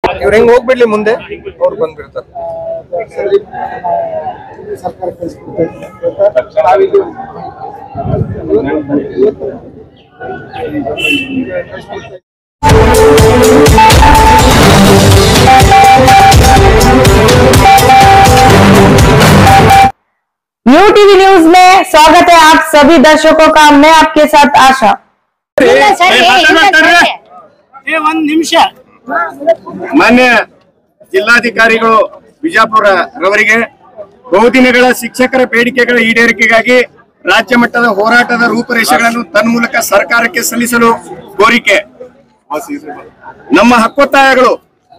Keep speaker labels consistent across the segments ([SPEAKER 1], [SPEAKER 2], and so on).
[SPEAKER 1] ಇವ್ರು ಹೆಂಗ್ ಹೋಗ್ಬಿಡ್ಲಿ ಮುಂದೆ ಅವ್ರು ಬಂದ್ಬಿಡ್ತಾರೆ
[SPEAKER 2] यू टीवी न्यूज में स्वागत है आप सभी दर्शकों का मैं आपके साथ आशा
[SPEAKER 3] ಒಂದ್ ನಿಮಿಷ ಮಾನ್ಯ ಜಿಲ್ಲಾಧಿಕಾರಿಗಳು ಬಿಜಾಪುರ ರವರಿಗೆ ಬಹುದಿನಗಳ ಶಿಕ್ಷಕರ ಬೇಡಿಕೆಗಳ ಈಡೇರಿಕೆಗಾಗಿ ರಾಜ್ಯ ಮಟ್ಟದ ಹೋರಾಟದ ರೂಪುರೇಷೆಗಳನ್ನು ತನ್ಮೂಲಕ ಸರ್ಕಾರಕ್ಕೆ ಸಲ್ಲಿಸಲು ಕೋರಿಕೆ ನಮ್ಮ ಹಕ್ಕೊತ್ತಾಯಗಳು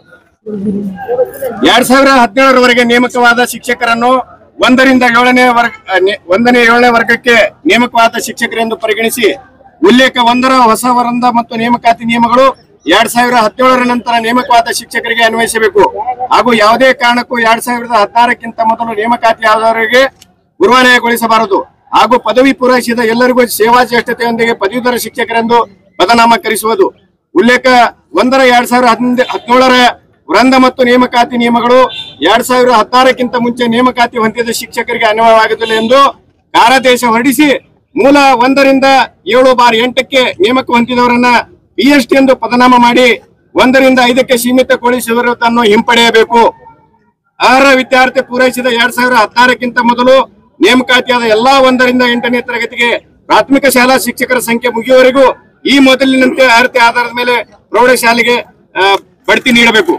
[SPEAKER 3] ಎರಡ್ ಸಾವಿರ ಹದಿನೇಳರವರೆಗೆ ನೇಮಕವಾದ ಶಿಕ್ಷಕರನ್ನು ಒಂದರಿಂದ ಏಳನೇ ವರ್ಗ ಅ, ನೆ- ಒಂದನೇ ಏಳನೇ ವರ್ಗಕ್ಕೆ ನೇಮಕವಾದ ಶಿಕ್ಷಕರೆಂದು ಪರಿಗಣಿಸಿ ಉಲ್ಲೇಖ ಒಂದರ ಹೊಸ ವರಂದ ಮತ್ತು ನೇಮಕಾತಿ ನಿಯಮಗಳು ಎರಡ್ ಸಾವಿರ ಹದಿನೇಳರ ನಂತರ ನೇಮಕವಾದ ಶಿಕ್ಷಕರಿಗೆ ಅನ್ವಯಿಸಬೇಕು ಹಾಗೂ ಯಾವುದೇ ಕಾರಣಕ್ಕೂ ಎರಡ್ ಸಾವಿರದ ಹದಿನಾರಕ್ಕಿಂತ ಮೊದಲು ನೇಮಕಾತಿ ಆದವರಿಗೆ ಗುರುವಾಲಯಗೊಳಿಸಬಾರದು ಹಾಗೂ ಪದವಿ ಪೂರೈಸಿದ ಎಲ್ಲರಿಗೂ ಸೇವಾ ಜ್ಯೇಷ್ಠತೆಯೊಂದಿಗೆ ಪದವೀಧರ ಶಿಕ್ಷಕರೆಂದು ಪದನಾಮಕರಿಸುವುದು ಉಲ್ಲೇಖ ಒಂದರ ಎರಡ್ ಸಾವಿರ ಹದಿನೈದು ಹದಿನೇಳರ ವೃಂದ ಮತ್ತು ನೇಮಕಾತಿ ನಿಯಮಗಳು ಎರಡ್ ಸಾವಿರ ಹದಿನಾರಕ್ಕಿಂತ ಮುಂಚೆ ನೇಮಕಾತಿ ಹೊಂದಿದ ಶಿಕ್ಷಕರಿಗೆ ಅನ್ವಯವಾಗುತ್ತಿಲ್ಲ ಎಂದು ಕಾರ್ಯಾದೇಶ ಹೊರಡಿಸಿ ಮೂಲ ಒಂದರಿಂದ ಏಳು ಬಾರ್ ಎಂಟಕ್ಕೆ ನೇಮಕ ಹೊಂದಿದವರನ್ನ ಪಿಎಚ್ಡಿ ಎಂದು ಪದನಾಮ ಮಾಡಿ ಒಂದರಿಂದ ಐದಕ್ಕೆ ಸೀಮಿತಗೊಳಿಸಿರುವುದನ್ನು ಹಿಂಪಡೆಯಬೇಕು ಅರ್ಹ ವಿದ್ಯಾರ್ಥಿ ಪೂರೈಸಿದ ಎರಡ್ ಸಾವಿರ ಹದಿನಾರಕ್ಕಿಂತ ಮೊದಲು ನೇಮಕಾತಿಯಾದ ಎಲ್ಲಾ ಒಂದರಿಂದ ಎಂಟನೇ ತರಗತಿಗೆ ಪ್ರಾಥಮಿಕ ಶಾಲಾ ಶಿಕ್ಷಕರ ಸಂಖ್ಯೆ ಮುಗಿಯುವವರೆಗೂ ಈ ಮೊದಲಿನಂತೆ ಅರ್ಹತೆ ಆಧಾರದ ಮೇಲೆ ಪ್ರೌಢಶಾಲೆಗೆ ಆ, ಬಡ್ತಿ ನೀಡಬೇಕು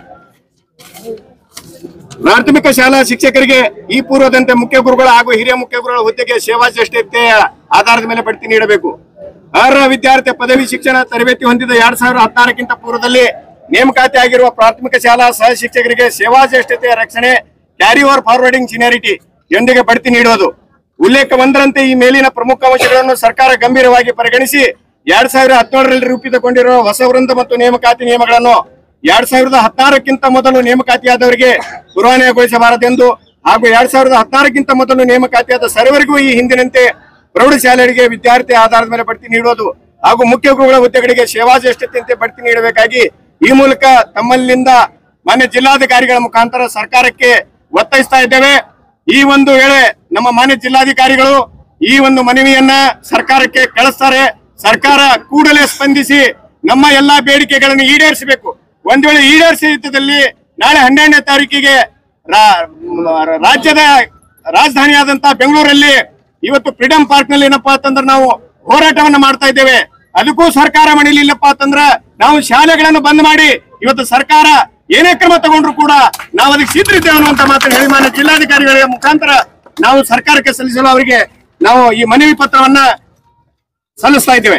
[SPEAKER 3] ಪ್ರಾಥಮಿಕ ಶಾಲಾ ಶಿಕ್ಷಕರಿಗೆ ಈ ಪೂರ್ವದಂತೆ ಮುಖ್ಯ ಗುರುಗಳ ಹಾಗೂ ಹಿರಿಯ ಮುಖ್ಯ ಗುರುಗಳ ಹುದ್ದೆಗೆ ಸೇವಾ ಜ್ಯೇಷ್ಠತೆಯ ಆಧಾರದ ಮೇಲೆ ಬಡ್ತಿ ನೀಡಬೇಕು ಅರ್ಹ ವಿದ್ಯಾರ್ಥಿ ಪದವಿ ಶಿಕ್ಷಣ ತರಬೇತಿ ಹೊಂದಿದ ಎರಡ್ ಸಾವಿರದ ಹದಿನಾರಕ್ಕಿಂತ ಪೂರ್ವದಲ್ಲಿ ನೇಮಕಾತಿ ಆಗಿರುವ ಪ್ರಾಥಮಿಕ ಶಾಲಾ ಸಹ ಶಿಕ್ಷಕರಿಗೆ ಸೇವಾ ಜ್ಯೇಷ್ಠತೆಯ ರಕ್ಷಣೆ ಕ್ಯಾರಿ ಓವರ್ ಫಾರ್ವರ್ಡಿಂಗ್ ಸಿನಿಯಾರಿಟಿ ಯೊಂದಿಗೆ ಬಡ್ತಿ ನೀಡುವುದು ಉಲ್ಲೇಖ ಒಂದರಂತೆ ಈ ಮೇಲಿನ ಪ್ರಮುಖ ಅಂಶಗಳನ್ನು ಸರ್ಕಾರ ಗಂಭೀರವಾಗಿ ಪರಿಗಣಿಸಿ ಎರಡ್ ಸಾವಿರದ ಹದಿನೇಳರಲ್ಲಿ ರೂಪಿತಗೊಂಡಿರುವ ಹೊಸ ವೃಂದ ಮತ್ತು ನೇಮಕಾತಿ ನಿಯಮಗಳನ್ನು ಎರಡ್ ಸಾವಿರದ ಹದಿನಾರಕ್ಕಿಂತ ಮೊದಲು ನೇಮಕಾತಿಯಾದವರಿಗೆ ಪುರಾಣೆಗೊಳಿಸಬಾರದೆಂದು ಹಾಗೂ ಎರಡ್ ಸಾವಿರದ ಹದಿನಾರಕ್ಕಿಂತ ಮೊದಲು ನೇಮಕಾತಿಯಾದ ಸರ್ವರಿಗೂ ಈ ಹಿಂದಿನಂತೆ ಪ್ರೌಢಶಾಲೆಗಳಿಗೆ ವಿದ್ಯಾರ್ಥಿ ಆಧಾರದ ಮೇಲೆ ಬಡ್ತಿ ನೀಡುವುದು ಹಾಗೂ ಮುಖ್ಯ ಗುರುಗಳ ಹುದ್ದೆಗಳಿಗೆ ಸೇವಾ ಜ್ಯೇಷ್ಠತೆಯಂತೆ ಬಡ್ತಿ ನೀಡಬೇಕಾಗಿ ಈ ಮೂಲಕ ತಮ್ಮಲ್ಲಿಂದ ಮಾನ್ಯ ಜಿಲ್ಲಾಧಿಕಾರಿಗಳ ಮುಖಾಂತರ ಸರ್ಕಾರಕ್ಕೆ ಒತ್ತಾಯಿಸ್ತಾ ಇದ್ದೇವೆ ಈ ಒಂದು ವೇಳೆ ನಮ್ಮ ಮಾನ್ಯ ಜಿಲ್ಲಾಧಿಕಾರಿಗಳು ಈ ಒಂದು ಮನವಿಯನ್ನ ಸರ್ಕಾರಕ್ಕೆ ಕಳಿಸ್ತಾರೆ ಸರ್ಕಾರ ಕೂಡಲೇ ಸ್ಪಂದಿಸಿ ನಮ್ಮ ಎಲ್ಲಾ ಬೇಡಿಕೆಗಳನ್ನು ಈಡೇರಿಸಬೇಕು ಒಂದ್ ವೇಳೆ ಈಡೇರಿಸಿದಲ್ಲಿ ನಾಳೆ ಹನ್ನೆರಡನೇ ತಾರೀಕಿಗೆ ರಾ- ಮ- ರಾಜ್ಯದ ರಾಜಧಾನಿಯಾದಂತಹ ಬೆಂಗಳೂರಲ್ಲಿ ಇವತ್ತು ಫ್ರೀಡಂ ಪಾರ್ಕ್ ನಲ್ಲಿ ಏನಪ್ಪಾ ಅಂತಂದ್ರೆ ನಾವು ಹೋರಾಟವನ್ನ ಮಾಡ್ತಾ ಇದ್ದೇವೆ ಅದಕ್ಕೂ ಸರ್ಕಾರ ಮಣಿಲಿಲ್ಲಪ್ಪ ಅಂತಂದ್ರ ನಾವು ಶಾಲೆಗಳನ್ನು ಬಂದ್ ಮಾಡಿ ಇವತ್ತು ಸರ್ಕಾರ ಏನೇ ಕ್ರಮ ತಗೊಂಡ್ರು ಕೂಡ ನಾವು ಅದಕ್ಕೆ ಸಿದ್ಧರಿದ್ದೇವೆ ಅನ್ನುವಂತ ಮಾತನ್ನು ಹೇಳಿ ಮಾನ್ಯ ಜಿಲ್ಲಾಧಿಕಾರಿಗಳ ಮುಖಾಂತರ ನಾವು ಸರ್ಕಾರಕ್ಕೆ ಸಲ್ಲಿಸಲು ಅವರಿಗೆ ನಾವು ಈ ಮನವಿ ಪತ್ರವನ್ನ ಸಲ್ಲಿಸ್ತಾ ಇದ್ದೇವೆ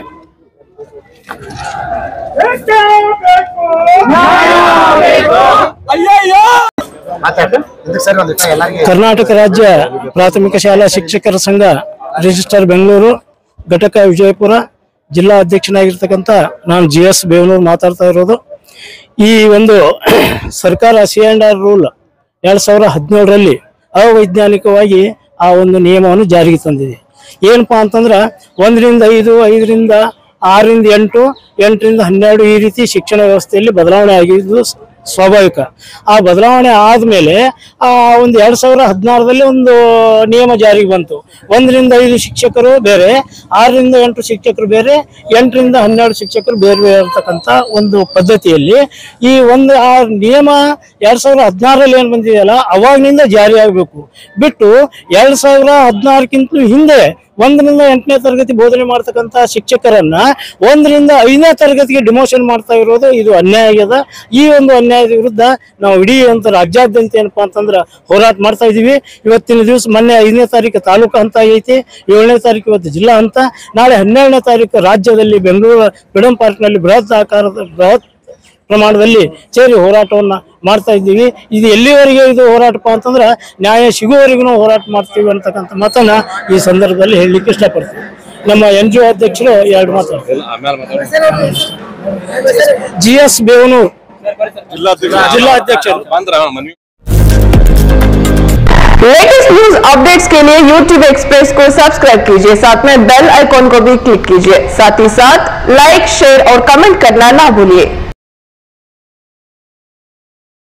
[SPEAKER 4] ಕರ್ನಾಟಕ ರಾಜ್ಯ ಪ್ರಾಥಮಿಕ ಶಾಲಾ ಶಿಕ್ಷಕರ ಸಂಘ ರಿಜಿಸ್ಟರ್ ಬೆಂಗಳೂರು ಘಟಕ ವಿಜಯಪುರ ಜಿಲ್ಲಾ ಅಧ್ಯಕ್ಷನಾಗಿರ್ತಕ್ಕಂಥ ನಾನು ಜಿ ಎಸ್ ಬೇವನೂರು ಮಾತಾಡ್ತಾ ಇರೋದು ಈ ಒಂದು ಸರ್ಕಾರ ಸಿ ಅಂಡ್ ಆರ್ ರೂಲ್ ಎರಡ್ ಸಾವಿರದ ಹದಿನೇಳರಲ್ಲಿ ಅವೈಜ್ಞಾನಿಕವಾಗಿ ಆ ಒಂದು ನಿಯಮವನ್ನು ಜಾರಿಗೆ ತಂದಿದೆ ಏನಪ್ಪಾ ಅಂತಂದ್ರ ಒಂದರಿಂದ ಐದು ಐದರಿಂದ ಆರರಿಂದ ಎಂಟು ಎಂಟರಿಂದ ಹನ್ನೆರಡು ಈ ರೀತಿ ಶಿಕ್ಷಣ ವ್ಯವಸ್ಥೆಯಲ್ಲಿ ಬದಲಾವಣೆ ಆಗಿದ್ದು ಸ್- ಸ್ವಾಭಾವಿಕ ಆ ಬದಲಾವಣೆ ಆದ್ಮೇಲೆ ಆ ಒಂದು ಎರಡ್ ಸಾವಿರದ ಹದಿನಾರರಲ್ಲಿ ಒಂದು ನಿಯಮ ಜಾರಿಗೆ ಬಂತು ಒಂದರಿಂದ ಐದು ಶಿಕ್ಷಕರು ಬೇರೆ ಆರರಿಂದ ಎಂಟು ಶಿಕ್ಷಕರು ಬೇರೆ ಎಂಟರಿಂದ ಹನ್ನೆರಡು ಶಿಕ್ಷಕರು ಬೇರೆ ಬೇರೆ ಇರತಕ್ಕಂತ ಒಂದು ಪದ್ಧತಿಯಲ್ಲಿ ಈ ಒಂದು ಆ ನಿಯಮ ಎರಡ್ ಸಾವಿರದ ಹದಿನಾರರಲ್ಲಿ ಏನ್ ಬಂದಿದೆಯಲ್ಲ ಅವಾಗ್ನಿಂದ ಜಾರಿ ಆಗಬೇಕು ಬಿಟ್ಟು ಎರಡ್ ಸಾವಿರ ಹದಿನಾರಕ್ಕಿಂತ ಹಿಂದೆ ಒಂದರಿಂದ ಎಂಟನೇ ತರಗತಿ ಬೋಧನೆ ಮಾಡ್ತಕ್ಕಂತ ಶಿಕ್ಷಕರನ್ನ ಒಂದರಿಂದ ಐದನೇ ತರಗತಿಗೆ ಡಿಮೋಷನ್ ಮಾಡ್ತಾ ಇರೋದು ಇದು ಅನ್ಯಾಯ ಆಗ್ಯದ ಈ ಒಂದು ಅನ್ಯಾಯದ ವಿರುದ್ಧ ನಾವು ಇಡೀ ಅಂತ ರಾಜ್ಯಾದ್ಯಂತ ಏನಪ್ಪಾ ಅಂತಂದ್ರ ಹೋರಾಟ ಮಾಡ್ತಾ ಇದೀವಿ ಇವತ್ತಿನ ದಿವಸ ಮೊನ್ನೆ ಐದನೇ ತಾರೀಕು ತಾಲೂಕು ಹಂತ ಐತಿ ಏಳನೇ ತಾರೀಕು ಇವತ್ತು ಜಿಲ್ಲಾ ಹಂತ ನಾಳೆ ಹನ್ನೆರಡನೇ ತಾರೀಕು ರಾಜ್ಯದಲ್ಲಿ ಬೆಂಗಳೂರು ಫ್ರೀಡಂ ಪಾರ್ಕ್ನಲ್ಲಿ ಬೃಹತ್ ಆಕಾರದ ಬೃಹತ್ ಪ್ರಮಾಣದಲ್ಲಿ ಸೇರಿ ಹೋರಾಟವನ್ನ ಮಾಡ್ತಾ ಇದ್ದೀವಿ ಇದು ಎಲ್ಲಿವರೆಗೆ ಇದು ಹೋರಾಟಪ್ಪ ಅಂತಂದ್ರೆ ನ್ಯಾಯ ಸಿಗುವವರೆಗೂ ಹೋರಾಟ ಮಾಡ್ತೀವಿ ಅಂತಕ್ಕಂಥ ಮಾತನ್ನ ಈ ಸಂದರ್ಭದಲ್ಲಿ ಹೇಳಲಿಕ್ಕೆ ಇಷ್ಟಪಡ್ತೀವಿ ನಮ್ಮ ಎನ್ ಜಿ ಒ ಅಧ್ಯಕ್ಷರು ಎರಡು ಮಾತಾಡ್ತಾರೆ ಜಿ ಎಸ್ ಬೇವನೂರು ಜಿಲ್ಲಾಧ್ಯಕ್ಷರು
[SPEAKER 2] लेटेस्ट न्यूज अपडेट्स के लिए YouTube एक्सप्रेस को सब्सक्राइब कीजिए साथ में बेल आइकॉन को भी क्लिक कीजिए साथ ही साथ लाइक शेयर और कमेंट करना ना भूलिए